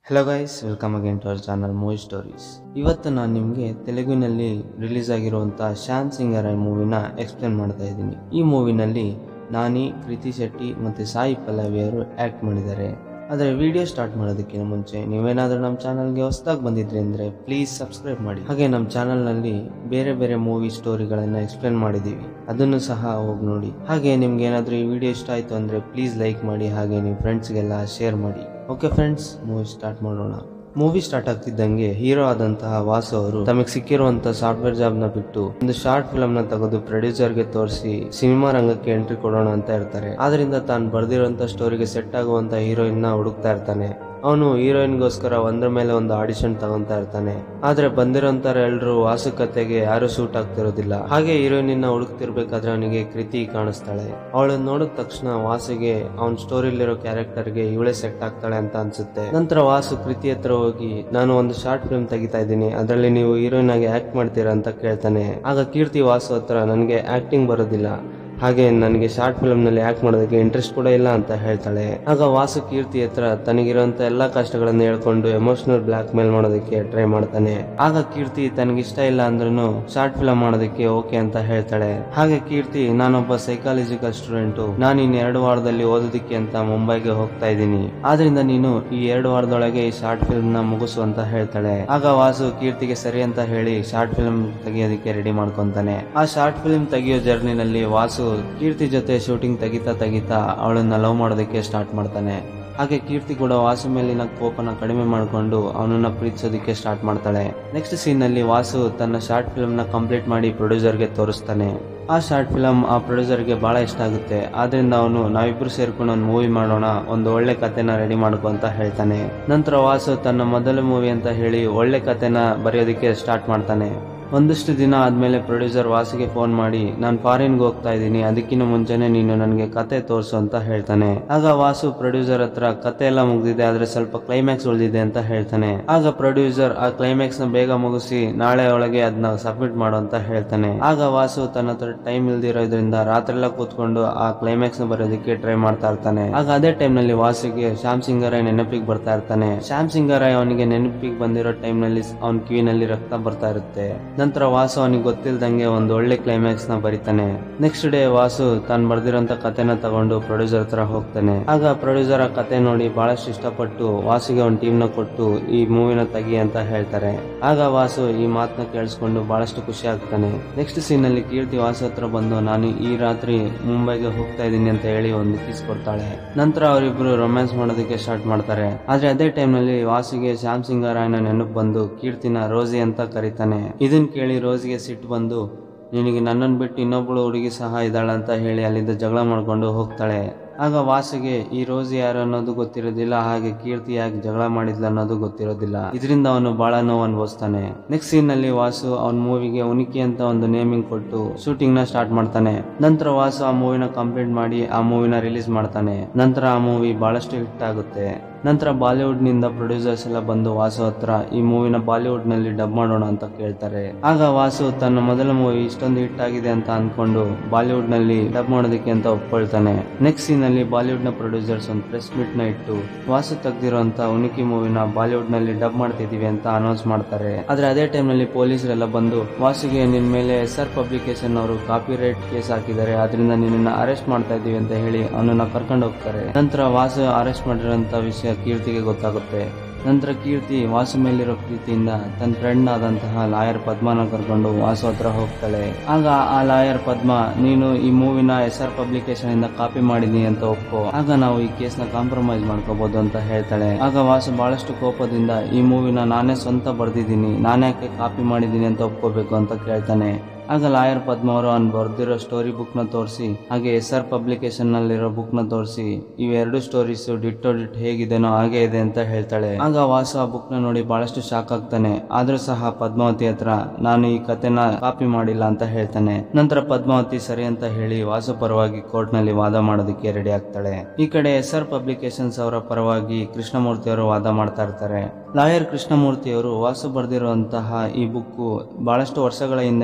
hello guys welcome again to our channel movie stories ಇವತ್ತು ನಾನು ನಿಮಗೆ ತೆಲುಗಿನಲ್ಲಿ ರಿಲೀಸ್ ಆಗಿರುವಂಥ ಶ್ಯಾಮ್ ಸಿಂಗರ್ ಮೂವಿನ ಎಕ್ಸ್ಪ್ಲೇನ್ ಮಾಡ್ತಾ ಇದ್ದೀನಿ ಈ ಮೂವಿನಲ್ಲಿ ನಾನಿ ಕೃತಿ ಶೆಟ್ಟಿ ಮತ್ತು ಸಾಯಿ ಪಲ್ಲವಿಯವರು ಆ್ಯಕ್ಟ್ ಮಾಡಿದ್ದಾರೆ ಆದರೆ ವಿಡಿಯೋ ಸ್ಟಾರ್ಟ್ ಮಾಡೋದಕ್ಕಿಂತ ಮುಂಚೆ ನೀವೇನಾದರೂ ನಮ್ಮ ಚಾನಲ್ಗೆ ಹೊಸದಾಗಿ ಬಂದಿದ್ರಿ ಅಂದರೆ ಪ್ಲೀಸ್ ಸಬ್ಸ್ಕ್ರೈಬ್ ಮಾಡಿ ಹಾಗೆ ನಮ್ಮ ಚಾನಲ್ನಲ್ಲಿ ಬೇರೆ ಬೇರೆ ಮೂವಿ ಸ್ಟೋರಿಗಳನ್ನು ಎಕ್ಸ್ಪ್ಲೇನ್ ಮಾಡಿದ್ದೀವಿ ಅದನ್ನು ಸಹ ಹೋಗಿ ನೋಡಿ ಹಾಗೆ ನಿಮ್ಗೆ ಏನಾದರೂ ಈ ವಿಡಿಯೋ ಇಷ್ಟ ಆಯಿತು ಅಂದರೆ ಪ್ಲೀಸ್ ಲೈಕ್ ಮಾಡಿ ಹಾಗೆ ನಿಮ್ಮ ಫ್ರೆಂಡ್ಸ್ಗೆಲ್ಲ ಶೇರ್ ಮಾಡಿ ಓಕೆ ಫ್ರೆಂಡ್ಸ್ ಮೂವಿ ಸ್ಟಾರ್ಟ್ ಮಾಡೋಣ ಮೂವಿ ಸ್ಟಾರ್ಟ್ ಆಗ್ತಿದ್ದಂಗೆ ಹೀರೋ ಆದಂತಹ ವಾಸು ಅವರು ತಮಗೆ ಸಿಕ್ಕಿರುವಂತಹ ಸಾಫ್ಟ್ವೇರ್ ಜಾಬ್ ನ ಬಿಟ್ಟು ಒಂದು ಶಾರ್ಟ್ ಫಿಲ್ಮ್ ನ ತೆಗೆದು ಪ್ರೊಡ್ಯೂಸರ್ ಗೆ ತೋರಿಸಿ ಸಿನಿಮಾ ರಂಗಕ್ಕೆ ಎಂಟ್ರಿ ಕೊಡೋಣ ಅಂತ ಇರ್ತಾರೆ ಆದ್ರಿಂದ ತಾನು ಬರ್ದಿರುವಂತ ಸ್ಟೋರಿಗೆ ಸೆಟ್ ಆಗುವಂತ ಹೀರೋಯಿನ್ ನ ಹುಡುಕ್ತಾ ಇರ್ತಾನೆ ಅವನು ಹೀರೋಯಿನ್ಗೋಸ್ಕರ ಒಂದ್ರ ಮೇಲೆ ಒಂದು ಆಡಿಷನ್ ತಗೊಂತಾ ಇರ್ತಾನೆ ಆದ್ರೆ ಬಂದಿರೋಂತರ ಎಲ್ರು ವಾಸು ಕತೆಗೆ ಯಾರು ಸೂಟ್ ಆಗ್ತಿರೋದಿಲ್ಲ ಹಾಗೆ ಹೀರೋಯಿನ್ ಹುಡುಕ್ತಿರ್ಬೇಕಾದ್ರೆ ಅವನಿಗೆ ಕೃತಿ ಕಾಣಿಸ್ತಾಳೆ ಅವಳನ್ನ ನೋಡಿದ ತಕ್ಷಣ ವಾಸುಗೆ ಅವನ ಸ್ಟೋರಿಲಿರೋ ಕ್ಯಾರೆಕ್ಟರ್ಗೆ ಇವಳೆ ಸೆಟ್ ಆಗ್ತಾಳೆ ಅಂತ ಅನ್ಸುತ್ತೆ ನಂತರ ವಾಸು ಕೃತಿ ಹತ್ರ ಹೋಗಿ ನಾನು ಒಂದು ಶಾರ್ಟ್ ಫಿಲ್ಮ್ ತೆಗಿತಾ ಇದ್ದೀನಿ ಅದರಲ್ಲಿ ನೀವು ಹೀರೋಯಿನ್ ಆಗಿ ಆಕ್ಟ್ ಮಾಡ್ತೀರಾ ಅಂತ ಕೇಳ್ತಾನೆ ಆಗ ಕೀರ್ತಿ ವಾಸು ಹತ್ರ ನನಗೆ ಆಕ್ಟಿಂಗ್ ಬರೋದಿಲ್ಲ ಹಾಗೆ ನನಗೆ ಶಾರ್ಟ್ ಫಿಲ್ಮ್ ನಲ್ಲಿ ಆಕ್ಟ್ ಮಾಡೋದಕ್ಕೆ ಇಂಟ್ರೆಸ್ಟ್ ಕೂಡ ಇಲ್ಲ ಅಂತ ಹೇಳ್ತಾಳೆ ಆಗ ವಾಸು ಕೀರ್ತಿ ಹತ್ರ ತನಗಿರುವಂತ ಎಲ್ಲಾ ಕಷ್ಟಗಳನ್ನ ಹೇಳ್ಕೊಂಡು ಎಮೋಷನಲ್ ಬ್ಲಾಕ್ ಮೇಲ್ ಮಾಡೋದಕ್ಕೆ ಟ್ರೈ ಮಾಡ್ತಾನೆ ಆಗ ಕೀರ್ತಿ ತನಗಿಷ್ಟ ಇಲ್ಲ ಅಂದ್ರೂ ಶಾರ್ಟ್ ಫಿಲ್ಮ್ ಮಾಡೋದಕ್ಕೆ ಓಕೆ ಅಂತ ಹೇಳ್ತಾಳೆ ಹಾಗೆ ಕೀರ್ತಿ ನಾನೊಬ್ಬ ಸೈಕಾಲಜಿಕಲ್ ಸ್ಟೂಡೆಂಟ್ ನಾನು ಇನ್ ಎರಡು ವಾರದಲ್ಲಿ ಓದೋದಕ್ಕೆ ಅಂತ ಮುಂಬೈಗೆ ಹೋಗ್ತಾ ಇದ್ದೀನಿ ಆದ್ರಿಂದ ನೀನು ಈ ಎರಡು ವಾರದೊಳಗೆ ಈ ಶಾರ್ಟ್ ಫಿಲ್ಮ್ ನ ಮುಗಿಸು ಅಂತ ಹೇಳ್ತಾಳೆ ಆಗ ವಾಸು ಕೀರ್ತಿಗೆ ಸರಿ ಅಂತ ಹೇಳಿ ಶಾರ್ಟ್ ಫಿಲ್ಮ್ ತೆಗಿಯೋದಕ್ಕೆ ರೆಡಿ ಮಾಡ್ಕೊಂತಾನೆ ಆ ಶಾರ್ಟ್ ಫಿಲ್ಮ್ ತೆಗಿಯೋ ಜರ್ನಿನಲ್ಲಿ ವಾಸು ಕೀರ್ತಿ ಜೊತೆ ಶೂಟಿಂಗ್ ತೆಗಿತಾ ತೆಗಿತಾ ಅವಳನ್ನ ಲವ್ ಮಾಡೋದಕ್ಕೆ ಸ್ಟಾರ್ಟ್ ಮಾಡ್ತಾನೆ ಹಾಗೆ ಕೀರ್ತಿ ಕೂಡ ವಾಸು ಮೇಲಿನ ಕೋಪನ ಕಡಿಮೆ ಮಾಡಿಕೊಂಡು ಅವನನ್ನ ಪ್ರೀತಿಸೋದಕ್ಕೆ ಸ್ಟಾರ್ಟ್ ಮಾಡ್ತಾಳೆ ನೆಕ್ಸ್ಟ್ ಸೀನ್ ನಲ್ಲಿ ವಾಸು ತನ್ನ ಶಾರ್ಟ್ ಫಿಲ್ಮ್ ನ ಕಂಪ್ಲೀಟ್ ಮಾಡಿ ಪ್ರೊಡ್ಯೂಸರ್ಗೆ ತೋರಿಸ್ತಾನೆ ಆ ಶಾರ್ಟ್ ಫಿಲಮ್ ಆ ಪ್ರೊಡ್ಯೂಸರ್ಗೆ ಬಹಳ ಇಷ್ಟ ಆಗುತ್ತೆ ಆದ್ರಿಂದ ಅವನು ನಾವಿಬ್ರು ಸೇರ್ಕೊಂಡು ಒಂದು ಮೂವಿ ಮಾಡೋಣ ಒಂದು ಒಳ್ಳೆ ಕತೆನ ರೆಡಿ ಮಾಡ್ಕೊ ಅಂತ ಹೇಳ್ತಾನೆ ನಂತರ ವಾಸು ತನ್ನ ಮೊದಲ ಮೂವಿ ಅಂತ ಹೇಳಿ ಒಳ್ಳೆ ಕತೆನ ಬರೆಯೋದಕ್ಕೆ ಸ್ಟಾರ್ಟ್ ಮಾಡ್ತಾನೆ ಒಂದಷ್ಟು ದಿನ ಆದ್ಮೇಲೆ ಪ್ರೊಡ್ಯೂಸರ್ ವಾಸಿಗೆ ಫೋನ್ ಮಾಡಿ ನಾನು ಫಾರಿನ್ಗೆ ಹೋಗ್ತಾ ಇದ್ದೀನಿ ಅದಕ್ಕಿಂತ ಮುಂಚೆನೆ ನೀನು ನನಗೆ ಕತೆ ತೋರಿಸು ಅಂತ ಹೇಳ್ತಾನೆ ಆಗ ವಾಸು ಪ್ರೊಡ್ಯೂಸರ್ ಹತ್ರ ಕತೆ ಎಲ್ಲ ಮುಗ್ದಿದೆ ಆದ್ರೆ ಸ್ವಲ್ಪ ಕ್ಲೈಮ್ಯಾಕ್ಸ್ ಉಳಿದಿದೆ ಅಂತ ಹೇಳ್ತಾನೆ ಆಗ ಪ್ರೊಡ್ಯೂಸರ್ ಆ ಕ್ಲೈಮ್ಯಾಕ್ಸ್ ನ ಬೇಗ ಮುಗಿಸಿ ನಾಳೆ ಒಳಗೆ ಅದನ್ನ ಸಬ್ಮಿಟ್ ಮಾಡು ಅಂತ ಹೇಳ್ತಾನೆ ಆಗ ವಾಸು ತನ್ನ ಹತ್ರ ಟೈಮ್ ಇಲ್ದಿರೋದ್ರಿಂದ ರಾತ್ರೆಲ್ಲ ಕೂತ್ಕೊಂಡು ಆ ಕ್ಲೈಮ್ಯಾಕ್ಸ್ ನ ಬರೋದಕ್ಕೆ ಟ್ರೈ ಮಾಡ್ತಾ ಇರ್ತಾನೆ ಆಗ ಅದೇ ಟೈಮ್ ನಲ್ಲಿ ವಾಸುಗೆ ಶ್ಯಾಮ್ ಸಿಂಗರಾಯ್ ನೆನಪಿಗೆ ಬರ್ತಾ ಇರ್ತಾನೆ ಶ್ಯಾಮ್ ಸಿಂಗರಾಯ್ ಅವನಿಗೆ ನೆನಪಿಗೆ ಬಂದಿರೋ ಟೈಮ್ ನಲ್ಲಿ ಅವನ ಕಿವಿನಲ್ಲಿ ರಕ್ತ ಬರ್ತಾ ಇರುತ್ತೆ ನಂತರ ವಾಸು ಅವನಿಗೆ ಗೊತ್ತಿಲ್ದಂಗೆ ಒಂದು ಒಳ್ಳೆ ಕ್ಲೈಮ್ಯಾಕ್ಸ್ ನ ಬರೀತಾನೆ ನೆಕ್ಸ್ಟ್ ಡೇ ವಾಸು ತಾನು ಬರ್ದಿರೋಂತ ಕತೆನ ತಗೊಂಡು ಪ್ರೊಡ್ಯೂಸರ್ ಹತ್ರ ಹೋಗ್ತಾನೆ ಆಗ ಪ್ರೊಡ್ಯೂಸರ್ ಆ ಕತೆ ನೋಡಿ ಬಹಳಷ್ಟು ಇಷ್ಟಪಟ್ಟು ವಾಸುಗೆ ಒಂದು ಟೀಮ್ ನ ಕೊಟ್ಟು ಈ ಮೂವಿನ ತೆಗಿ ಅಂತ ಹೇಳ್ತಾರೆ ಆಗ ವಾಸು ಈ ಮಾತನ್ನ ಕೇಳಿಸ್ಕೊಂಡು ಬಹಳಷ್ಟು ಖುಷಿ ಆಗ್ತಾನೆ ನೆಕ್ಸ್ಟ್ ಸೀನ್ ಅಲ್ಲಿ ಕೀರ್ತಿ ವಾಸು ಹತ್ರ ಬಂದು ನಾನು ಈ ರಾತ್ರಿ ಮುಂಬೈಗೆ ಹೋಗ್ತಾ ಇದ್ದೀನಿ ಅಂತ ಹೇಳಿ ಒಂದು ಕಿಸ್ ಕೊಡ್ತಾಳೆ ನಂತರ ಅವರಿಬ್ರು ರೊಮ್ಯಾನ್ಸ್ ಮಾಡೋದಕ್ಕೆ ಸ್ಟಾರ್ಟ್ ಮಾಡ್ತಾರೆ ಆದ್ರೆ ಅದೇ ಟೈಮ್ ನಲ್ಲಿ ವಾಸುಗೆ ಶ್ಯಾಮ್ ಸಿಂಗರಾಯನ ನೆನಪು ಬಂದು ಕೀರ್ತಿನ ರೋಸಿ ಅಂತ ಕರೀತಾನೆ ಇದನ್ ಕೇಳಿ ರೋಸಿಗೆ ಸಿಟ್ಟು ಬಂದು ನಿನಗೆ ನನ್ನನ್ನು ಬಿಟ್ಟು ಇನ್ನೊಬ್ಬಳು ಹುಡುಗಿ ಸಹ ಇದ್ದಾಳೆ ಅಂತ ಹೇಳಿ ಅಲ್ಲಿಂದ ಜಗಳ ಮಾಡ್ಕೊಂಡು ಹೋಗ್ತಾಳೆ ಆಗ ವಾಸುಗೆ ಈ ರೋಸಿ ಯಾರು ಅನ್ನೋದು ಗೊತ್ತಿರೋದಿಲ್ಲ ಹಾಗೆ ಕೀರ್ತಿ ಯಾಕೆ ಜಗಳ ಮಾಡಿದ್ಲ ಅನ್ನೋದು ಗೊತ್ತಿರೋದಿಲ್ಲ ಇದರಿಂದ ಅವನು ಬಹಳ ನೋವು ಅನುಭವಿಸ್ತಾನೆ ನೆಕ್ಸ್ಟ್ ಸೀನ್ ನಲ್ಲಿ ವಾಸು ಅವನ ಮೂವಿಗೆ ಉನಿಕಿ ಅಂತ ಒಂದು ನೇಮಿಂಗ್ ಕೊಟ್ಟು ಶೂಟಿಂಗ್ ನ ಸ್ಟಾರ್ಟ್ ಮಾಡ್ತಾನೆ ನಂತರ ವಾಸು ಆ ಮೂವಿನ ಕಂಪ್ಲೀಟ್ ಮಾಡಿ ಆ ಮೂವಿನ ರಿಲೀಸ್ ಮಾಡ್ತಾನೆ ನಂತರ ಆ ಮೂವಿ ಬಹಳಷ್ಟು ಹಿಟ್ ಆಗುತ್ತೆ ನಂತರ ಬಾಲಿವುಡ್ ನಿಂದ ಪ್ರೊಡ್ಯೂಸರ್ಸ್ ಎಲ್ಲ ಬಂದು ವಾಸು ಹತ್ರ ಈ ಮೂವಿನ ಬಾಲಿವುಡ್ ನಲ್ಲಿ ಡಬ್ ಮಾಡೋಣ ಅಂತ ಕೇಳ್ತಾರೆ ಆಗ ವಾಸು ತನ್ನ ಮೊದಲ ಮೂವಿ ಇಷ್ಟೊಂದು ಹಿಟ್ ಆಗಿದೆ ಅಂತ ಅನ್ಕೊಂಡು ಬಾಲಿವುಡ್ ನಲ್ಲಿ ಡಬ್ ಮಾಡೋದಕ್ಕೆ ಅಂತ ಒಪ್ಕೊಳ್ತಾನೆ ನೆಕ್ಸ್ಟ್ ಸೀನ್ ನಲ್ಲಿ ಬಾಲಿವುಡ್ ನ ಪ್ರೊಡ್ಯೂಸರ್ಸ್ ಒಂದು ಪ್ರೆಸ್ ಮೀಟ್ ನ ಇಟ್ಟು ವಾಸು ತೆಗ್ದಿರೋಂತ ಉನಿಕಿ ಮೂವಿನ ಬಾಲಿವುಡ್ ನಲ್ಲಿ ಡಬ್ ಮಾಡ್ತಿದೀವಿ ಅಂತ ಅನೌನ್ಸ್ ಮಾಡ್ತಾರೆ ಆದ್ರೆ ಅದೇ ಟೈಮ್ ನಲ್ಲಿ ಪೊಲೀಸರೆಲ್ಲ ಬಂದು ವಾಸುಗೆ ನಿನ್ ಮೇಲೆ ಎಸ್ ಆರ್ ಪಬ್ಲಿಕೇಶನ್ ಅವರು ಕಾಪಿ ರೈಟ್ ಕೇಸ್ ಹಾಕಿದ್ದಾರೆ ಅದರಿಂದ ನಿನ್ನ ಅರೆಸ್ಟ್ ಮಾಡ್ತಾ ಇದೀವಿ ಅಂತ ಹೇಳಿ ಅವನನ್ನ ಕರ್ಕೊಂಡು ಹೋಗ್ತಾರೆ ನಂತರ ವಾಸು ಅರೆಸ್ಟ್ ಮಾಡಿರೋಂತ ವಿಷಯ ಕೀರ್ತಿಗೆ ಗೊತ್ತಾಗುತ್ತೆ ನಂತರ ಕೀರ್ತಿ ವಾಸು ಮೇಲಿರೋ ಪ್ರೀತಿಯಿಂದ ತನ್ನ ಫ್ರೆಂಡ್ ಆದಂತಹ ಲಾಯರ್ ಪದ್ಮನ ಕರ್ಕೊಂಡು ವಾಸು ಹತ್ರ ಹೋಗ್ತಾಳೆ ಆಗ ಆ ಲಾಯರ್ ಪದ್ಮ ನೀನು ಈ ಮೂವಿನ ಎಸ್ ಆರ್ ಪಬ್ಲಿಕೇಶನ್ ಇಂದ ಕಾಪಿ ಮಾಡಿದೀನಿ ಅಂತ ಒಪ್ಪೋ ಆಗ ನಾವು ಈ ಕೇಸ್ ನ ಕಾಂಪ್ರಮೈಸ್ ಮಾಡ್ಕೋಬಹುದು ಅಂತ ಹೇಳ್ತಾಳೆ ಆಗ ವಾಸು ಬಹಳಷ್ಟು ಕೋಪದಿಂದ ಈ ಮೂವಿನ ನಾನೇ ಸ್ವಂತ ಬರ್ದಿದ್ದೀನಿ ನಾನ್ಯಾಕೆ ಕಾಪಿ ಮಾಡಿದೀನಿ ಅಂತ ಒಪ್ಕೋಬೇಕು ಅಂತ ಕೇಳ್ತಾನೆ ಆಗ ಲಾಯರ್ ಪದ್ಮ ಅವರು ಅವ್ನು ಬರ್ದಿರೋ ಸ್ಟೋರಿ ಬುಕ್ ನ ತೋರಿಸಿ ಹಾಗೆ ಎಸ್ ಆರ್ ಪಬ್ಲಿಕೇಶನ್ ನಲ್ಲಿರೋ ಬುಕ್ ನ ತೋರಿಸಿ ಇವೆರಡು ಸ್ಟೋರೀಸ್ ಡಿಟ್ಟೋ ಡಿಟ್ ಹೇಗಿದೆನೋ ಹಾಗೆ ಇದೆ ಅಂತ ಹೇಳ್ತಾಳೆ ಆಗ ವಾಸು ಆ ಬುಕ್ ನ ನೋಡಿ ಬಹಳಷ್ಟು ಶಾಕ್ ಆಗ್ತಾನೆ ಆದ್ರೂ ಸಹ ಪದ್ಮಾವತಿ ಹತ್ರ ನಾನು ಈ ಕತೆನ ಕಾಪಿ ಮಾಡಿಲ್ಲ ಅಂತ ಹೇಳ್ತಾನೆ ನಂತರ ಪದ್ಮಾವತಿ ಸರಿ ಅಂತ ಹೇಳಿ ವಾಸು ಪರವಾಗಿ ಕೋರ್ಟ್ ನಲ್ಲಿ ವಾದ ಮಾಡೋದಕ್ಕೆ ರೆಡಿ ಆಗ್ತಾಳೆ ಈ ಕಡೆ ಎಸ್ ಆರ್ ಪಬ್ಲಿಕೇಶನ್ಸ್ ಅವರ ಪರವಾಗಿ ಕೃಷ್ಣಮೂರ್ತಿ ಅವರು ವಾದ ಮಾಡ್ತಾ ಇರ್ತಾರೆ ಲಾಯರ್ ಕೃಷ್ಣಮೂರ್ತಿ ಅವರು ವಾಸು ಬರೆದಿರುವಂತಹ ಈ ಬುಕ್ ಬಹಳಷ್ಟು ವರ್ಷಗಳ ಹಿಂದೆನೆ ಎಸ್ ಆರ್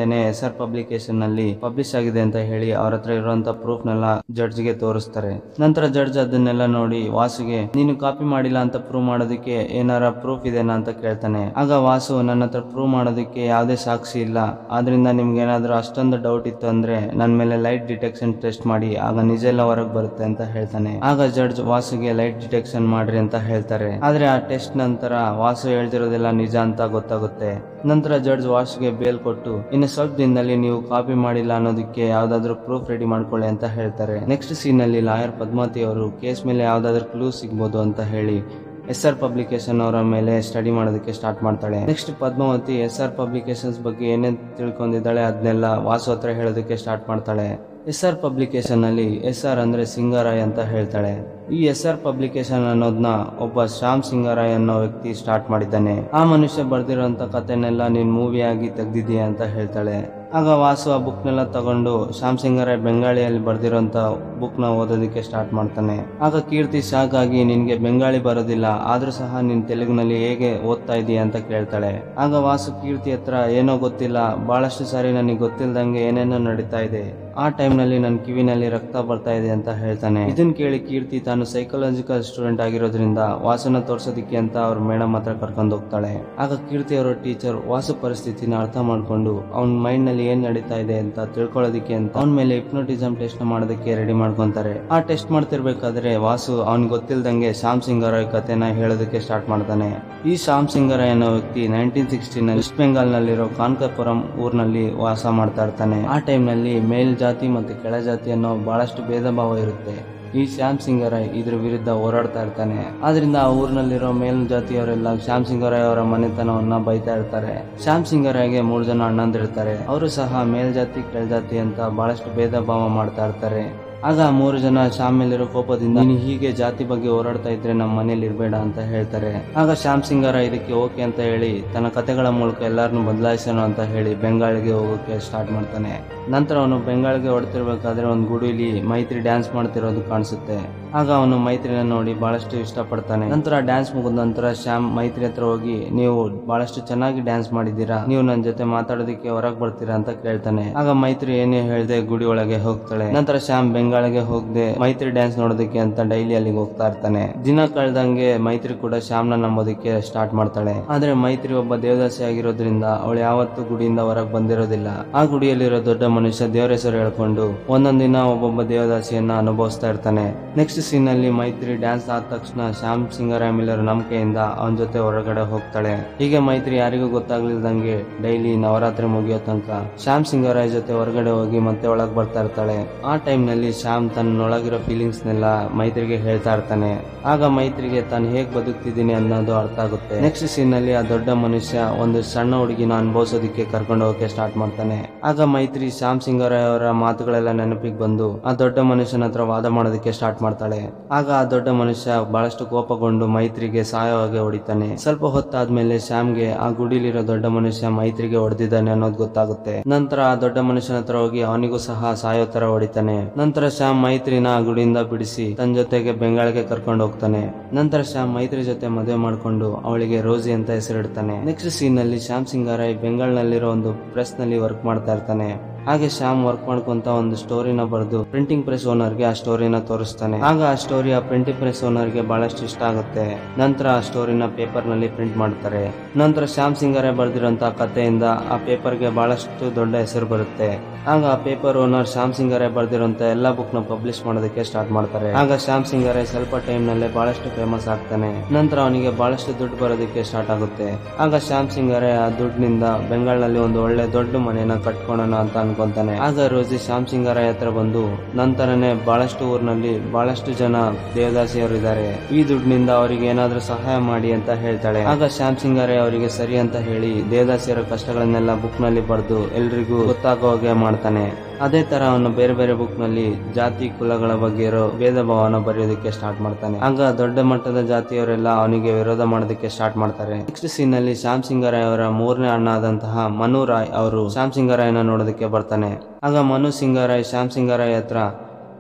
ಆರ್ ಪಬ್ಲಿಕೇಶನ್ ನಲ್ಲಿ ಪಬ್ಲಿಷ್ ಆಗಿದೆ ಅಂತ ಹೇಳಿ ಅವ್ರ ಹತ್ರ ಇರುವಂತ ಪ್ರೂಫ್ ನೆಲ್ಲ ಜಡ್ಜ್ ಗೆ ತೋರಿಸ್ತಾರೆ ನಂತರ ಜಡ್ಜ್ ಅದನ್ನೆಲ್ಲ ನೋಡಿ ವಾಸುಗೆ ನೀನು ಕಾಪಿ ಮಾಡಿಲ್ಲ ಅಂತ ಪ್ರೂವ್ ಮಾಡೋದಕ್ಕೆ ಏನಾರ ಪ್ರೂಫ್ ಇದೆನಾ ಅಂತ ಕೇಳ್ತಾನೆ ಆಗ ವಾಸು ನನ್ನ ಹತ್ರ ಪ್ರೂವ್ ಮಾಡೋದಕ್ಕೆ ಯಾವುದೇ ಸಾಕ್ಷಿ ಇಲ್ಲ ಆದ್ರಿಂದ ನಿಮ್ಗೆ ಏನಾದ್ರೂ ಅಷ್ಟೊಂದು ಡೌಟ್ ಇತ್ತು ಅಂದ್ರೆ ನನ್ನ ಮೇಲೆ ಲೈಟ್ ಡಿಟೆಕ್ಷನ್ ಟೆಸ್ಟ್ ಮಾಡಿ ಆಗ ನಿಜ ಎಲ್ಲ ಹೊರಗೆ ಬರುತ್ತೆ ಅಂತ ಹೇಳ್ತಾನೆ ಆಗ ಜಡ್ಜ್ ವಾಸುಗೆ ಲೈಟ್ ಡಿಟೆಕ್ಷನ್ ಮಾಡ್ರಿ ಅಂತ ಹೇಳ್ತಾರೆ ಆದ್ರೆ ಆ ಟೆಸ್ಟ್ ನಂತರ ವಾಸು ಹೇಳ್ತಿರೋದೆಲ್ಲ ನಿಜ ಅಂತ ಗೊತ್ತಾಗುತ್ತೆ ನಂತರ ಜಡ್ಜ್ ವಾಸುಗೆ ಬೇಲ್ ಕೊಟ್ಟು ಇನ್ನು ಸ್ವಲ್ಪ ದಿನದಲ್ಲಿ ನೀವು ಕಾಪಿ ಮಾಡಿಲ್ಲ ಅನ್ನೋದಕ್ಕೆ ಯಾವ್ದಾದ್ರು ಪ್ರೂಫ್ ರೆಡಿ ಮಾಡ್ಕೊಳ್ಳಿ ಅಂತ ಹೇಳ್ತಾರೆ ನೆಕ್ಸ್ಟ್ ಸೀನ್ ಅಲ್ಲಿ ಲಾಯರ್ ಪದ್ಮಾವತಿ ಅವರು ಕೇಸ್ ಮೇಲೆ ಯಾವ್ದಾದ್ರು ಕ್ಲೂ ಸಿಗ್ಬೋದು ಅಂತ ಹೇಳಿ ಎಸ್ ಆರ್ ಪಬ್ಲಿಕೇಶನ್ ಅವರ ಮೇಲೆ ಸ್ಟಡಿ ಮಾಡೋದಕ್ಕೆ ಸ್ಟಾರ್ಟ್ ಮಾಡ್ತಾಳೆ next Padmavathi S R publications ಬಗ್ಗೆ ಏನೇನ್ ತಿಳ್ಕೊಂಡಿದ್ದಾಳೆ ಅದನ್ನೆಲ್ಲ ವಾಸು ಹತ್ರ ಹೇಳೋದಕ್ಕೆ ಸ್ಟಾರ್ಟ್ ಮಾಡ್ತಾಳೆ ಎಸ್ ಆರ್ ಪಬ್ಲಿಕೇಶನ್ ಅಲ್ಲಿ ಎಸ್ ಆರ್ ಅಂದ್ರೆ ಸಿಂಗರಾಯ್ ಅಂತ ಹೇಳ್ತಾಳೆ ಈ ಎಸ್ ಆರ್ ಪಬ್ಲಿಕೇಶನ್ ಅನ್ನೋದನ್ನ ಒಬ್ಬ ಶ್ಯಾಮ್ ಸಿಂಗರಾಯ್ ಅನ್ನೋ ವ್ಯಕ್ತಿ ಸ್ಟಾರ್ಟ್ ಮಾಡಿದ್ದಾನೆ ಆ ಮನುಷ್ಯ ಬರ್ದಿರೋಂತ ಕಥೆನೆಲ್ಲ ನೀನ್ ಮೂವಿ ಆಗಿ ತೆಗ್ದಿದೀಯ ಅಂತ ಹೇಳ್ತಾಳೆ ಆಗ ವಾಸು ಆ ಬುಕ್ನೆಲ್ಲ ತಗೊಂಡು ಶ್ಯಾಮ್ ಸಿಂಗರಾಯ್ ಬೆಂಗಾಳಿಯಲ್ಲಿ ಬರ್ದಿರೋಂತ ಬುಕ್ ನ ಓದೋದಕ್ಕೆ ಸ್ಟಾರ್ಟ್ ಮಾಡ್ತಾನೆ ಆಗ ಕೀರ್ತಿ ಶಾಕ್ ಆಗಿ ನಿನ್ಗೆ ಬೆಂಗಾಳಿ ಬರೋದಿಲ್ಲ ಆದ್ರೂ ಸಹ ನೀನ್ ತೆಲುಗಿನಲ್ಲಿ ಹೇಗೆ ಓದ್ತಾ ಇದೀಯ ಅಂತ ಕೇಳ್ತಾಳೆ ಆಗ ವಾಸು ಕೀರ್ತಿ ಹತ್ರ ಏನೋ ಗೊತ್ತಿಲ್ಲ ಬಹಳಷ್ಟು ಸಾರಿ ನನಗೆ ಗೊತ್ತಿಲ್ದಂಗೆ ಏನೇನೋ ನಡೀತಾ ಇದೆ ಆ ಟೈಮ್ ನಲ್ಲಿ ನನ್ನ ಕಿವಿನಲ್ಲಿ ರಕ್ತ ಬರ್ತಾ ಇದೆ ಅಂತ ಹೇಳ್ತಾನೆ ಇದನ್ ಕೇಳಿ ಕೀರ್ತಿ ತಾನು ಸೈಕಾಲಜಿಕಲ್ ಸ್ಟೂಡೆಂಟ್ ಆಗಿರೋದ್ರಿಂದ ವಾಸನ ತೋರ್ಸೋದಿಕ್ಕೆ ಅಂತ ಅವ್ರ ಮೇಡಮ್ ಹತ್ರ ಕರ್ಕೊಂಡು ಹೋಗ್ತಾಳೆ ಆಗ ಕೀರ್ತಿ ಅವರ ಟೀಚರ್ ವಾಸು ಪರಿಸ್ಥಿತಿನ ಅರ್ಥ ಮಾಡ್ಕೊಂಡು ಅವ್ನ ಮೈಂಡ್ ನಲ್ಲಿ ಏನ್ ನಡೀತಾ ಇದೆ ಅಂತ ತಿಳ್ಕೊಳ್ಳೋದಿಕ್ಕೆ ಅಂತ ಅವನ ಮೇಲೆ ಹಿಪ್ನೋಟಿಸಮ್ ಟೆಸ್ಟ್ ನ ಮಾಡೋದಕ್ಕೆ ರೆಡಿ ಮಾಡ್ಕೊಂತಾರೆ ಆ ಟೆಸ್ಟ್ ಮಾಡ್ತಿರ್ಬೇಕಾದ್ರೆ ವಾಸು ಅವ್ನ್ ಗೊತ್ತಿಲ್ದಂಗೆ ಶ್ಯಾಮ್ ಸಿಂಗರಾಯ್ ಕಥೆನ ಹೇಳೋದಕ್ಕೆ ಸ್ಟಾರ್ಟ್ ಮಾಡ್ತಾನೆ ಈ ಶ್ಯಾಮ್ ಸಿಂಗರಾಯ್ ಅನ್ನೋ ವ್ಯಕ್ತಿ ನೈನ್ಟೀನ್ ಸಿಕ್ಸ್ಟೀನ್ ವೆಸ್ಟ್ ಬೆಂಗಾಲ್ ನಲ್ಲಿರೋ ಕಾನ್ಕಪುರಂ ಊರ್ನಲ್ಲಿ ವಾಸ ಮಾಡ್ತಾ ಇರ್ತಾನೆ ಆ ಟೈಮ್ ನಲ್ಲಿ ಮೇಲ್ ಜಾತಿ ಮತ್ತು ಕೆಳ ಜಾತಿ ಅನ್ನೋ ಬಹಳಷ್ಟು ಭೇದ ಭಾವ ಇರುತ್ತೆ ಈ ಶ್ಯಾಮ್ ಸಿಂಗರಾಯ್ ಇದ್ರ ವಿರುದ್ಧ ಹೋರಾಡ್ತಾ ಇರ್ತಾನೆ ಆದ್ರಿಂದ ಆ ಊರಿನಲ್ಲಿರೋ ಮೇಲ್ ಜಾತಿಯವರೆಲ್ಲ ಶ್ಯಾಮ್ ಸಿಂಗರಾಯ್ ಅವರ ಮನೆತನವನ್ನ ಬೈತಾ ಇರ್ತಾರೆ ಶ್ಯಾಮ್ ಸಿಂಗರಾಯ್ಗೆ ಮೂರು ಜನ ಅಣ್ಣಂದಿರ್ತಾರೆ ಅವರು ಸಹ ಮೇಲ್ಜಾತಿ ಕೆಳಜಾತಿ ಅಂತ ಬಹಳಷ್ಟು ಭೇದ ಭಾವ ಮಾಡ್ತಾ ಇರ್ತಾರೆ ಆಗ ಆ ಮೂರು ಜನ ಶ್ಯಾಮ್ ಮೇಲಿರೋ ಕೋಪದಿಂದ ನೀನು ಹೀಗೆ ಜಾತಿ ಬಗ್ಗೆ ಹೋರಾಡ್ತಾ ಇದ್ರೆ ನಮ್ಮ ಮನೇಲಿ ಇರ್ಬೇಡ ಅಂತ ಹೇಳ್ತಾರೆ ಆಗ ಶ್ಯಾಮ್ ಸಿಂಗರ ಇದಕ್ಕೆ ಓಕೆ ಅಂತ ಹೇಳಿ ತನ್ನ ಕತೆಗಳ ಮೂಲಕ ಎಲ್ಲಾರನ್ನು ಬದಲಾಯಿಸೋಣ ಅಂತ ಹೇಳಿ ಬೆಂಗಾಳಿಗೆ ಹೋಗೋಕೆ ಸ್ಟಾರ್ಟ್ ಮಾಡ್ತಾನೆ ನಂತರ ಅವನು ಬೆಂಗಾಳಿಗೆ ಹೊಡ್ತಿರ್ಬೇಕಾದ್ರೆ ಒಂದು ಗುಡಿಲಿ ಮೈತ್ರಿ ಡ್ಯಾನ್ಸ್ ಮಾಡ್ತಿರೋದು ಕಾಣಿಸುತ್ತೆ ಆಗ ಅವನು ಮೈತ್ರಿನ ನೋಡಿ ಬಹಳಷ್ಟು ಇಷ್ಟಪಡ್ತಾನೆ ನಂತರ ಡ್ಯಾನ್ಸ್ ಮುಗಿದ ನಂತರ ಶ್ಯಾಮ್ ಮೈತ್ರಿ ಹತ್ರ ಹೋಗಿ ನೀವು ಬಹಳಷ್ಟು ಚೆನ್ನಾಗಿ ಡ್ಯಾನ್ಸ್ ಮಾಡಿದ್ದೀರಾ ನೀವು ನನ್ನ ಜೊತೆ ಮಾತಾಡೋದಕ್ಕೆ ಹೊರಗೆ ಬರ್ತೀರಾ ಅಂತ ಕೇಳ್ತಾನೆ ಆಗ ಮೈತ್ರಿ ಏನೇ ಹೇಳ್ದೆ ಗುಡಿ ಒಳಗೆ ಹೋಗ್ತಾಳೆ ನಂತರ ಶ್ಯಾಮ್ ಬೆಂಗಾಳಿಗೆ ಹೋಗದೆ ಮೈತ್ರಿ ಡ್ಯಾನ್ಸ್ ನೋಡೋದಕ್ಕೆ ಅಂತ ಡೈಲಿ ಅಲ್ಲಿಗೆ ಹೋಗ್ತಾ ಇರ್ತಾನೆ ದಿನ ಕಳೆದಂಗೆ ಮೈತ್ರಿ ಕೂಡ ಶ್ಯಾಮ್ನ ನಂಬೋದಕ್ಕೆ ಸ್ಟಾರ್ಟ್ ಮಾಡ್ತಾಳೆ ಆದ್ರೆ ಮೈತ್ರಿ ಒಬ್ಬ ದೇವದಾಸಿ ಆಗಿರೋದ್ರಿಂದ ಅವಳು ಯಾವತ್ತೂ ಗುಡಿಯಿಂದ ಹೊರಗೆ ಬಂದಿರೋದಿಲ್ಲ ಆ ಗುಡಿಯಲ್ಲಿರೋ ದೊಡ್ಡ ಮನುಷ್ಯ ದೇವರ ಹೆಸರು ಹೇಳ್ಕೊಂಡು ಒಂದೊಂದ್ ದಿನ ಒಬ್ಬೊಬ್ಬ ದೇವದಾಸಿಯನ್ನ ಅನುಭವಿಸ್ತಾ ಇರ್ತಾನೆ ನೆಕ್ಸ್ಟ್ ಸೀನ್ ಅಲ್ಲಿ ಮೈತ್ರಿ ಡ್ಯಾನ್ಸ್ ಆದ ತಕ್ಷಣ ಶ್ಯಾಮ್ ಸಿಂಗರಾಯ್ ಮಿಲ್ಲರ್ ನಂಬಿಕೆಯಿಂದ ಅವನ ಜೊತೆ ಹೊರಗಡೆ ಹೋಗ್ತಾಳೆ ಹೀಗೆ ಮೈತ್ರಿ ಯಾರಿಗೂ ಗೊತ್ತಾಗ್ಲಿಲ್ದಂಗೆ ಡೈಲಿ ನವರಾತ್ರಿ ಮುಗಿಯೋ ತನಕ ಶ್ಯಾಮ್ ಸಿಂಗರಾಯ್ ಜೊತೆ ಹೊರಗಡೆ ಹೋಗಿ ಮತ್ತೆ ಒಳಗ್ ಬರ್ತಾ ಇರ್ತಾಳೆ ಆ ಟೈಮ್ ನಲ್ಲಿ ಶ್ಯಾಮ್ ತನ್ನೊಳಗಿರೋ ಫೀಲಿಂಗ್ಸ್ ನೆಲ್ಲ ಮೈತ್ರಿಗೆ ಹೇಳ್ತಾ ಇರ್ತಾನೆ ಆಗ ಮೈತ್ರಿಗೆ ತಾನು ಹೇಗ್ ಬದುಕ್ತಿದ್ದೀನಿ ಅನ್ನೋದು ಅರ್ಥ ಆಗುತ್ತೆ ನೆಕ್ಸ್ಟ್ ಸೀನ್ ನಲ್ಲಿ ಆ ದೊಡ್ಡ ಮನುಷ್ಯ ಒಂದು ಸಣ್ಣ ಹುಡುಗಿನ ಅನುಭವಿಸೋದಕ್ಕೆ ಕರ್ಕೊಂಡು ಹೋಗಕ್ಕೆ ಸ್ಟಾರ್ಟ್ ಮಾಡ್ತಾನೆ ಆಗ ಮೈತ್ರಿ ಶ್ಯಾಮ್ ಸಿಂಗರಾಯ್ ಅವರ ಮಾತುಗಳೆಲ್ಲ ನೆನಪಿಗೆ ಬಂದು ಆ ದೊಡ್ಡ ಮನುಷ್ಯನ ಹತ್ರ ವಾದ ಮಾಡೋದಕ್ಕೆ ಸ್ಟಾರ್ಟ್ ಮಾಡ್ತಾಳೆ ಆಗ ಆ ದೊಡ್ಡ ಮನುಷ್ಯ ಬಹಳಷ್ಟು ಕೋಪಗೊಂಡು ಮೈತ್ರಿಗೆ ಸಹಾಯವಾಗಿ ಹೊಡಿತಾನೆ ಸ್ವಲ್ಪ ಹೊತ್ತಾದ್ಮೇಲೆ ಶ್ಯಾಮ್ಗೆ ಆ ಗುಡಿಲಿರೋ ದೊಡ್ಡ ಮನುಷ್ಯ ಮೈತ್ರಿಗೆ ಹೊಡೆದಿದ್ದಾನೆ ಅನ್ನೋದು ಗೊತ್ತಾಗುತ್ತೆ ನಂತರ ಆ ದೊಡ್ಡ ಮನುಷ್ಯನ ಹತ್ರ ಹೋಗಿ ಅವನಿಗೂ ಸಹ ಸಾಯೋ ತರ ಹೊಡಿತಾನೆ ನಂತರ ಶ್ಯಾಮ್ ಮೈತ್ರಿನ ಆ ಗುಡಿಯಿಂದ ಬಿಡಿಸಿ ತನ್ನ ಜೊತೆಗೆ ಬೆಂಗಾಳಿಗೆ ಕರ್ಕೊಂಡು ಹೋಗ್ತಾನೆ ನಂತರ ಶ್ಯಾಮ್ ಮೈತ್ರಿ ಜೊತೆ ಮದುವೆ ಮಾಡ್ಕೊಂಡು ಅವಳಿಗೆ ರೋಸಿ ಅಂತ ಹೆಸರಿಡ್ತಾನೆ ನೆಕ್ಸ್ಟ್ ಸೀನ್ ನಲ್ಲಿ ಶ್ಯಾಮ್ ಸಿಂಗಾರಾಯ್ ಬೆಂಗಾಳ್ನಲ್ಲಿರೋ ಒಂದು ಪ್ರೆಸ್ ನಲ್ಲಿ ವರ್ಕ್ ಮಾಡ್ತಾ ಇರ್ತಾನೆ ಹಾಗೆ ಶ್ಯಾಮ್ ವರ್ಕ್ ಮಾಡ್ಕೊಂತ ಒಂದು ಸ್ಟೋರಿನ ಬರೆದು ಪ್ರಿಂಟಿಂಗ್ ಪ್ರೆಸ್ ಓನರ್ಗೆ ಆ ಸ್ಟೋರಿನ ತೋರಿಸ್ತಾನೆ ಆಗ ಆ ಸ್ಟೋರಿ ಆ ಪ್ರಿಂಟಿಂಗ್ ಪ್ರೆಸ್ ಓನರ್ಗೆ ಬಹಳಷ್ಟು ಇಷ್ಟ ಆಗುತ್ತೆ ನಂತರ ಆ ಸ್ಟೋರಿನ ಪೇಪರ್ ನಲ್ಲಿ ಪ್ರಿಂಟ್ ಮಾಡ್ತಾರೆ ನಂತರ ಶ್ಯಾಮ್ ಸಿಂಗರೇ ಬರೆದಿರೋಂತ ಕಥೆಯಿಂದ ಆ ಪೇಪರ್ಗೆ ಬಹಳಷ್ಟು ದೊಡ್ಡ ಹೆಸರು ಬರುತ್ತೆ ಆಗ ಆ ಪೇಪರ್ ಓನರ್ ಶ್ಯಾಮ್ ಸಿಂಗರೇ ಬರೆದಿರೋಂತ ಎಲ್ಲಾ ಬುಕ್ ನ ಪಬ್ಲಿಷ್ ಮಾಡೋದಕ್ಕೆ ಸ್ಟಾರ್ಟ್ ಮಾಡ್ತಾರೆ ಆಗ ಶ್ಯಾಮ್ ಸಿಂಗರೇ ಸ್ವಲ್ಪ ಟೈಮ್ ನಲ್ಲೇ ಬಹಳಷ್ಟು ಫೇಮಸ್ ಆಗ್ತಾನೆ ನಂತರ ಅವನಿಗೆ ಬಹಳಷ್ಟು ದುಡ್ಡು ಬರೋದಕ್ಕೆ ಸ್ಟಾರ್ಟ್ ಆಗುತ್ತೆ ಆಗ ಶ್ಯಾಮ್ ಸಿಂಗರೇ ಆ ದುಡ್ಡಿನಿಂದ ಬೆಂಗಾಳ್ನಲ್ಲಿ ಒಂದು ಒಳ್ಳೆ ದೊಡ್ಡ ಮನೆಯನ್ನ ಕಟ್ಕೊಳ್ಳೋಣ ಅಂತ ಅನ್ಕೊಂತಾನೆ ಆಗ ರೋಜಿ ಶ್ಯಾಮ್ ಸಿಂಗರಾಯ್ ಹತ್ರ ಬಂದು ನಂತರನೇ ಬಹಳಷ್ಟು ಊರಿನಲ್ಲಿ ಬಹಳಷ್ಟು ಜನ ದೇವದಾಸಿಯರು ಇದ್ದಾರೆ ಈ ದುಡ್ಡಿನಿಂದ ಅವರಿಗೆ ಏನಾದ್ರೂ ಸಹಾಯ ಮಾಡಿ ಅಂತ ಹೇಳ್ತಾಳೆ ಆಗ ಶ್ಯಾಮ್ ಸಿಂಗರೇ ಅವರಿಗೆ ಸರಿ ಅಂತ ಹೇಳಿ ದೇವದಾಸಿಯರ ಕಷ್ಟಗಳನ್ನೆಲ್ಲ ಬುಕ್ ನಲ್ಲಿ ಬರೆದು ಎಲ್ರಿಗೂ ಗೊತ್ತಾಗೋ ಹಾಗೆ ಮಾಡ್ತಾನೆ ಅದೇ ತರ ಅವನು ಬೇರೆ ಬೇರೆ ಬುಕ್ ನಲ್ಲಿ ಜಾತಿ ಕುಲಗಳ ಬಗ್ಗೆ ಇರೋ ಭೇದ ಭಾವನ ಬರೆಯೋದಕ್ಕೆ ಸ್ಟಾರ್ಟ್ ಮಾಡ್ತಾನೆ ಆಗ ದೊಡ್ಡ ಮಟ್ಟದ ಜಾತಿಯವರೆಲ್ಲ ಅವನಿಗೆ ವಿರೋಧ ಮಾಡೋದಕ್ಕೆ ಸ್ಟಾರ್ಟ್ ಮಾಡ್ತಾರೆ ನೆಕ್ಸ್ಟ್ ಸೀನ್ ನಲ್ಲಿ ಶ್ಯಾಮ್ ಸಿಂಗರಾಯ್ ಅವರ ಮೂರನೇ ಅಣ್ಣ ಆದಂತಹ ಮನು ರಾಯ್ ಅವರು ಶ್ಯಾಮ್ ಸಿಂಗರಾಯ್ನ ನೋಡೋದಕ್ಕೆ ಬರ್ತಾನೆ ಆಗ ಮನು ಸಿಂಗರಾಯ್ ಶ್ಯಾಮ್ ಸಿಂಗರಾಯ್ ಹತ್ರ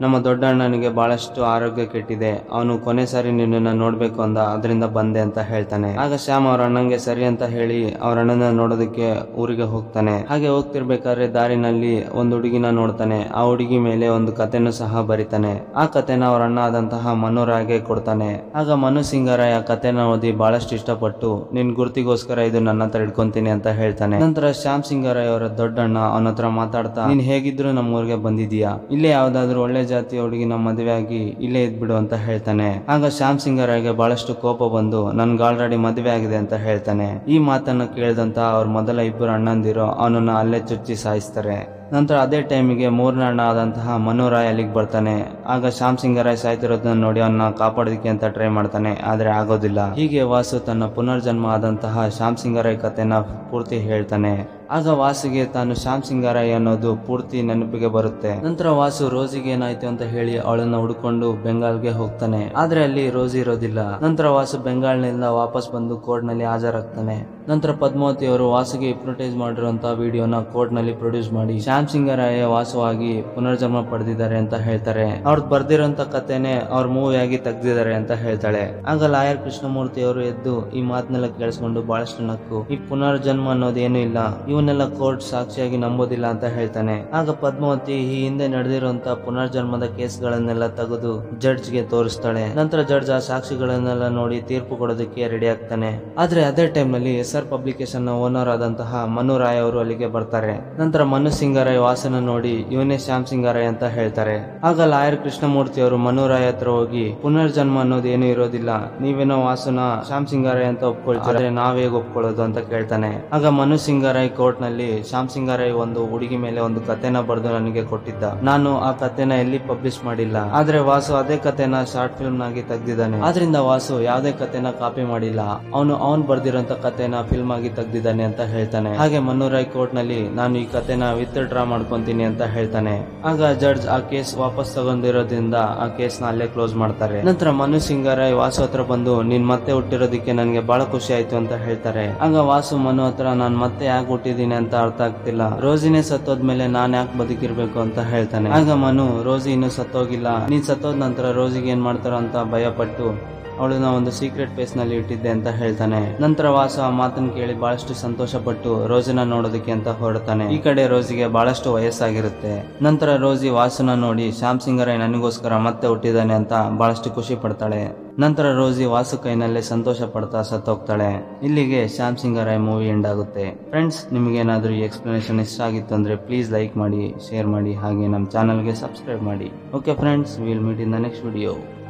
ನಮ್ಮ ದೊಡ್ಡ ಅಣ್ಣನಿಗೆ ಬಹಳಷ್ಟು ಆರೋಗ್ಯ ಕೆಟ್ಟಿದೆ ಅವನು ಕೊನೆ ಸಾರಿ ನಿನ್ನನ್ನ ನೋಡ್ಬೇಕು ಅಂದ ಅದರಿಂದ ಬಂದೆ ಅಂತ ಹೇಳ್ತಾನೆ ಆಗ ಶ್ಯಾಮ್ ಅವ್ರ ಅಣ್ಣಂಗೆ ಸರಿ ಅಂತ ಹೇಳಿ ಅವ್ರ ಅಣ್ಣನ ನೋಡೋದಕ್ಕೆ ಊರಿಗೆ ಹೋಗ್ತಾನೆ ಹಾಗೆ ಹೋಗ್ತಿರ್ಬೇಕಾದ್ರೆ ದಾರಿನಲ್ಲಿ ಒಂದು ಹುಡುಗಿನ ನೋಡ್ತಾನೆ ಆ ಹುಡುಗಿ ಮೇಲೆ ಒಂದು ಕಥೆನೂ ಸಹ ಬರಿತಾನೆ ಆ ಕಥೆನ ಅವ್ರ ಅಣ್ಣ ಆದಂತಹ ಮನೋರಾಗೆ ಕೊಡ್ತಾನೆ ಆಗ ಮನು ಸಿಂಗರಾಯ ಆ ಕಥೆನ ಓದಿ ಬಹಳಷ್ಟು ಇಷ್ಟಪಟ್ಟು ನಿನ್ ಗುರ್ತಿಗೋಸ್ಕರ ಇದು ನನ್ನ ಹತ್ರ ಇಟ್ಕೊಂತೀನಿ ಅಂತ ಹೇಳ್ತಾನೆ ನಂತರ ಶ್ಯಾಮ್ ಸಿಂಗರಾಯ್ ಅವರ ದೊಡ್ಡಣ್ಣ ಅವನ ಹತ್ರ ಮಾತಾಡ್ತಾ ನೀನ್ ಹೇಗಿದ್ರು ನಮ್ಮ ಊರಿಗೆ ಬಂದಿದೀಯಾ ಇಲ್ಲೇ ಯಾವ್ದಾದ್ರು ಒಳ್ಳೆ ಜಾತಿಯ ಹುಡುಗಿನ ಮದುವೆ ಆಗಿ ಇಲ್ಲೇ ಇದ್ಬಿಡು ಅಂತ ಹೇಳ್ತಾನೆ ಆಗ ಶ್ಯಾಮ್ ಸಿಂಗರಾಯ್ಗೆ ಬಹಳಷ್ಟು ಕೋಪ ಬಂದು ನನ್ಗೆ ಆಲ್ರೆಡಿ ಮದುವೆ ಆಗಿದೆ ಅಂತ ಹೇಳ್ತಾನೆ ಈ ಮಾತನ್ನ ಕೇಳಿದಂತ ಅವ್ರ ಮೊದಲ ಇಬ್ಬರು ಅಣ್ಣಂದಿರು ಅವನನ್ನ ಅಲ್ಲೇ ಚುಚ್ಚಿ ಸಾಯಿಸ್ತಾರೆ ನಂತರ ಅದೇ ಟೈಮಿಗೆ ಮೂರನೇ ಅಣ್ಣ ಆದಂತಹ ಮನೋರಾಯ್ ಅಲ್ಲಿಗೆ ಬರ್ತಾನೆ ಆಗ ಶ್ಯಾಮ್ ಸಿಂಗರಾಯ್ ಸಾಯ್ತಿರೋದನ್ನ ನೋಡಿ ಅವನ್ನ ಕಾಪಾಡೋದಕ್ಕೆ ಅಂತ ಟ್ರೈ ಮಾಡ್ತಾನೆ ಆದ್ರೆ ಆಗೋದಿಲ್ಲ ಹೀಗೆ ವಾಸು ತನ್ನ ಪುನರ್ಜನ್ಮ ಆದಂತಹ ಶ್ಯಾಮ್ ಸಿಂಗರಾಯ್ ಕಥೆನ ಪೂರ್ತಿ ಹೇಳ್ತಾನೆ ಆಗ ವಾಸುಗೆ ತಾನು ಶ್ಯಾಮ್ ಸಿಂಗಾರಾಯ್ ಅನ್ನೋದು ಪೂರ್ತಿ ನೆನಪಿಗೆ ಬರುತ್ತೆ ನಂತರ ವಾಸು ರೋಜಿಗೆ ಏನಾಯ್ತು ಅಂತ ಹೇಳಿ ಅವಳನ್ನ ಹುಡ್ಕೊಂಡು ಬೆಂಗಾಲ್ಗೆ ಹೋಗ್ತಾನೆ ಆದ್ರೆ ಅಲ್ಲಿ ರೋಜಿ ಇರೋದಿಲ್ಲ ನಂತರ ವಾಸು ಬೆಂಗಾಲ್ನಿಂದ ವಾಪಸ್ ಬಂದು ಕೋರ್ಟ್ ನಲ್ಲಿ ಹಾಜರಾಗ್ತಾನೆ ನಂತರ ಪದ್ಮಾವತಿ ಅವರು ವಾಸುಗೆ ಹಿಪ್ನೋಟೈಸ್ ಮಾಡಿರುವಂತಹ ವಿಡಿಯೋನ ಕೋರ್ಟ್ ನಲ್ಲಿ ಪ್ರೊಡ್ಯೂಸ್ ಮಾಡಿ ಶ್ಯಾಮ್ ಸಿಂಗರಾಯ ವಾಸುವಾಗಿ ಪುನರ್ಜನ್ಮ ಪಡೆದಿದ್ದಾರೆ ಅಂತ ಹೇಳ್ತಾರೆ ಅವ್ರದ್ದು ಬರ್ದಿರೋಂತ ಕಥೆನೆ ಅವ್ರ ಮೂವಿ ಆಗಿ ತೆಗ್ದಿದ್ದಾರೆ ಅಂತ ಹೇಳ್ತಾಳೆ ಆಗ ಲಾಯರ್ ಕೃಷ್ಣಮೂರ್ತಿ ಅವರು ಎದ್ದು ಈ ಮಾತನ್ನೆಲ್ಲ ಕೇಳಿಸ್ಕೊಂಡು ಬಹಳಷ್ಟು ನಕ್ಕು ಈ ಪುನರ್ಜನ್ಮ ಅನ್ನೋದೇನು ಇಲ್ಲ ಇವನ್ನೆಲ್ಲ ಕೋರ್ಟ್ ಸಾಕ್ಷಿಯಾಗಿ ನಂಬೋದಿಲ್ಲ ಅಂತ ಹೇಳ್ತಾನೆ ಆಗ ಪದ್ಮಾವತಿ ಈ ಹಿಂದೆ ನಡೆದಿರುವಂತ ಪುನರ್ಜನ್ಮದ ಕೇಸ್ಗಳನ್ನೆಲ್ಲ ತೆಗೆದು ಜಡ್ಜ್ಗೆ ತೋರಿಸ್ತಾಳೆ ನಂತರ ಜಡ್ಜ್ ಆ ಸಾಕ್ಷಿಗಳನ್ನೆಲ್ಲ ನೋಡಿ ತೀರ್ಪು ಕೊಡೋದಕ್ಕೆ ರೆಡಿ ಆಗ್ತಾನೆ ಆದ್ರೆ ಅದೇ ಟೈಮ್ ನಲ್ಲಿ ಎಸ್ ಆರ್ ಪಬ್ಲಿಕೇಶನ್ ನ ಓನರ್ ಆದಂತಹ ಮನು ರಾಯ್ ಅವರು ಅಲ್ಲಿಗೆ ಬರ್ತಾರೆ ನಂತರ ಮನು ಸಿಂಗಾರಾಯ್ ವಾಸನ ನೋಡಿ ಇವನೇ ಶ್ಯಾಮ್ ಸಿಂಗಾರಾಯ್ ಅಂತ ಹೇಳ್ತಾರೆ ಆಗ ಲಾಯರ್ ಕೃಷ್ಣಮೂರ್ತಿ ಅವರು ಮನು ರಾಯ್ ಹತ್ರ ಹೋಗಿ ಪುನರ್ಜನ್ಮ ಅನ್ನೋದು ಏನು ಇರೋದಿಲ್ಲ ನೀವೇನೋ ವಾಸನ ಶ್ಯಾಮ್ ಸಿಂಗಾರಾಯ್ ಅಂತ ಒಪ್ಕೊಳ್ತಾರೆ ಆದ್ರೆ ನಾವ್ ಹೇಗ್ ಒಪ್ಕೊಳ್ಳೋದು ಅಂತ ಕೇಳ್ತಾನೆ ಆಗ ಮನು ಸಿಂಗಾರಾಯ್ ಕೋರ್ಟ್ ನಲ್ಲಿ ಶ್ಯಾಮ್ ಸಿಂಗಾರಾಯ್ ಒಂದು ಹುಡುಗಿ ಮೇಲೆ ಒಂದು ಕಥೆನ ಬರೆದು ನನಗೆ ಕೊಟ್ಟಿದ್ದ ನಾನು ಆ ಕಥೆನ ಎಲ್ಲಿ ಪಬ್ಲಿಷ್ ಮಾಡಿಲ್ಲ ಆದ್ರೆ ವಾಸು ಅದೇ ಕಥೆನ ಶಾರ್ಟ್ ಫಿಲ್ಮ್ ನಾಗಿ ತೆಗ್ದಿದ್ದಾನೆ ಆದ್ರಿಂದ ವಾಸು ಯಾವ್ದೇ ಕಥೆನ ಕಾಪಿ ಮಾಡಿಲ್ಲ ಅವನು ಅವನ್ ಬರ್ದಿರೋಂತ ಕಥೆನ ಫಿಲ್ಮ್ ಆಗಿ ತೆಗ್ದಿದ್ದಾನೆ ಅಂತ ಹೇಳ್ತಾನೆ ಹಾಗೆ ಮನ್ನೂರಾಯ್ ಕೋರ್ಟ್ ನಲ್ಲಿ ನಾನು ಈ ಕಥೆನ ವಿತ್ ಡ್ರಾ ಮಾಡ್ಕೊಂತೀನಿ ಅಂತ ಹೇಳ್ತಾನೆ ಆಗ ಜಡ್ಜ್ ಆ ಕೇಸ್ ವಾಪಸ್ ತಗೊಂಡಿರೋದ್ರಿಂದ ಆ ಕೇಸ್ ನ ಅಲ್ಲೇ ಕ್ಲೋಸ್ ಮಾಡ್ತಾರೆ ನಂತರ ಮನು ಸಿಂಗಾರಾಯ್ ವಾಸು ಹತ್ರ ಬಂದು ನೀನ್ ಮತ್ತೆ ಹುಟ್ಟಿರೋದಕ್ಕೆ ನನಗೆ ಬಹಳ ಖುಷಿ ಆಯ್ತು ಅಂತ ಹೇಳ್ತಾರೆ ಆಗ ವಾಸು ಮನು ಹತ್ರ ನಾನ್ ಮತ್ತೆ ಯಾಕೆ ಹುಟ್ಟಿದೀನಿ ಅಂತ ಅರ್ಥ ಆಗ್ತಿಲ್ಲ ರೋಜಿನೇ ಸತ್ತೋದ್ಮೇಲೆ ನಾನ್ ಯಾಕೆ ಬದುಕಿರ್ಬೇಕು ಅಂತ ಹೇಳ್ತಾನೆ ಆಗ ಮನು ರೋಜಿ ಇನ್ನು ಸತ್ತೋಗಿಲ್ಲ ನೀನ್ ಸತ್ತೋದ್ ನಂತರ ರೋಜಿಗೆ ಏನ್ ಮಾಡ್ತಾರೋ ಅಂತ ಭಯ ಪಟ್ಟು ಅವಳನ್ನ ಒಂದು ಸೀಕ್ರೆಟ್ ಪ್ಲೇಸ್ ನಲ್ಲಿ ಇಟ್ಟಿದ್ದೆ ಅಂತ ಹೇಳ್ತಾನೆ ನಂತರ ವಾಸ ಆ ಮಾತನ್ನ ಕೇಳಿ ಬಹಳಷ್ಟು ಸಂತೋಷ ಪಟ್ಟು ರೋಜಿನ ನೋಡೋದಕ್ಕೆ ಅಂತ ಹೊರಡ್ತಾನೆ ಈ ಕಡೆ ರೋಜಿಗೆ ಬಹಳಷ್ಟು ವಯಸ್ಸಾಗಿರುತ್ತೆ ನಂತರ ರೋಜಿ ವಾಸುನ ನೋಡಿ ಶ್ಯಾಮ್ ಸಿಂಗರೈ ನನಗೋಸ್ಕರ ಮತ್ತೆ ಹುಟ್ಟಿದಾನೆ ಅಂತ ಬಹಳಷ್ಟು ಖುಷಿ ಪಡ್ತಾಳೆ ನಂತರ ರೋಜಿ ವಾಸು ಕೈನಲ್ಲೇ ಸಂತೋಷ ಪಡ್ತಾ ಸತ್ತೋಗ್ತಾಳೆ ಇಲ್ಲಿಗೆ ಶ್ಯಾಮ್ ಸಿಂಗರಾಯ್ ಮೂವಿ ಎಂಡ್ ಆಗುತ್ತೆ ಫ್ರೆಂಡ್ಸ್ ನಿಮಗೇನಾದ್ರೂ ಈ ಎಕ್ಸ್ಪ್ಲನೇಷನ್ ಇಷ್ಟ ಆಗಿತ್ತು ಅಂದ್ರೆ ಪ್ಲೀಸ್ ಲೈಕ್ ಮಾಡಿ ಶೇರ್ ಮಾಡಿ ಹಾಗೆ ನಮ್ಮ ಚಾನಲ್ಗೆ ಸಬ್ಸ್ಕ್ರೈಬ್ ಮಾಡಿ okay friends will meet in the next video